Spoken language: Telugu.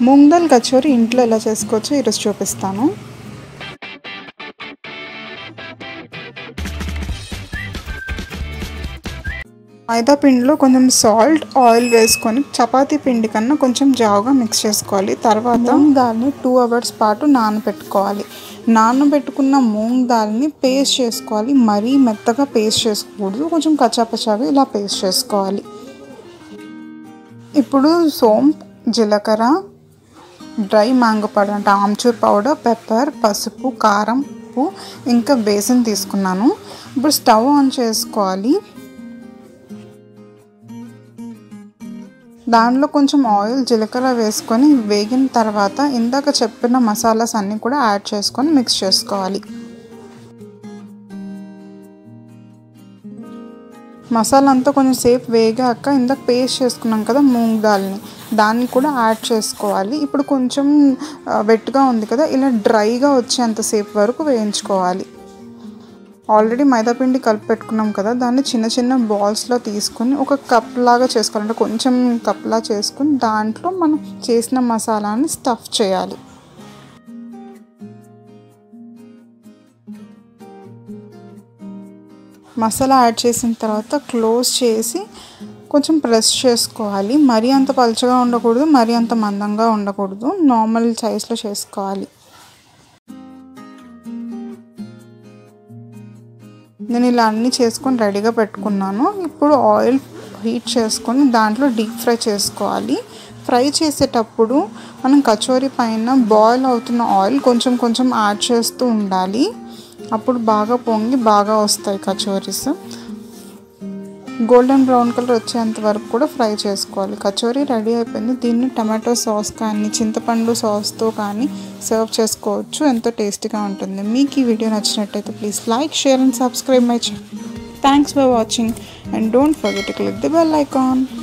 మూంగ్ దాల్ కచోరీ ఇంట్లో ఎలా చేసుకోవచ్చో ఈరోజు చూపిస్తాను మైదా పిండిలో కొంచెం సాల్ట్ ఆయిల్ వేసుకొని చపాతీ పిండి కన్నా కొంచెం జావుగా మిక్స్ చేసుకోవాలి తర్వాత మూంగ్ దాల్ని టూ అవర్స్ పాటు నానబెట్టుకోవాలి నానబెట్టుకున్న మూంగ్ దాల్ని పేస్ట్ చేసుకోవాలి మరీ మెత్తగా పేస్ట్ చేసుకోకూడదు కొంచెం కచ్చాపచ్చాగా ఇలా పేస్ట్ చేసుకోవాలి ఇప్పుడు సోంప్ జీలకర్ర డ్రై మ్యాంగో పౌడర్ అంటే ఆమ్చూర్ పౌడర్ పెప్పర్ పసుపు కారం ఉప్పు ఇంకా బేసన్ తీసుకున్నాను ఇప్పుడు స్టవ్ ఆన్ చేసుకోవాలి దానిలో కొంచెం ఆయిల్ జీలకర్ర వేసుకొని వేగిన తర్వాత ఇందాక చెప్పిన మసాలాస్ అన్నీ కూడా యాడ్ చేసుకొని మిక్స్ చేసుకోవాలి మసాలా అంతా కొంచెం సేపు వేగాక ఇందాక పేస్ట్ చేసుకున్నాం కదా మూంగ్ దాల్ని దాన్ని కూడా యాడ్ చేసుకోవాలి ఇప్పుడు కొంచెం వెట్గా ఉంది కదా ఇలా డ్రైగా వచ్చేంతసేపు వరకు వేయించుకోవాలి ఆల్రెడీ మైదాపిండి కలిపి పెట్టుకున్నాం కదా దాన్ని చిన్న చిన్న బాల్స్లో తీసుకుని ఒక కప్ లాగా చేసుకోవాలంటే కొంచెం కప్లా చేసుకుని దాంట్లో మనం చేసిన మసాలాని స్టఫ్ చేయాలి మసాలా యాడ్ చేసిన తర్వాత క్లోజ్ చేసి కొంచెం ప్రెస్ చేసుకోవాలి మరీ అంత పలుచగా ఉండకూడదు మరీ అంత మందంగా ఉండకూడదు నార్మల్ సైజులో చేసుకోవాలి నేను ఇలా అన్నీ చేసుకొని రెడీగా పెట్టుకున్నాను ఇప్పుడు ఆయిల్ హీట్ చేసుకొని దాంట్లో డీప్ ఫ్రై చేసుకోవాలి ఫ్రై చేసేటప్పుడు మనం కచోరీ పైన బాయిల్ అవుతున్న ఆయిల్ కొంచెం కొంచెం యాడ్ చేస్తూ ఉండాలి అప్పుడు బాగా పొంగి బాగా వస్తాయి కచోరీస్ గోల్డెన్ బ్రౌన్ కలర్ వచ్చేంత వరకు కూడా ఫ్రై చేసుకోవాలి కచోరీ రెడీ అయిపోయింది దీన్ని టమాటో సాస్ కానీ చింతపండు సాస్తో కానీ సర్వ్ చేసుకోవచ్చు ఎంతో టేస్టీగా ఉంటుంది మీకు ఈ వీడియో నచ్చినట్టయితే please like share and subscribe my channel thanks for watching and don't forget to click the bell icon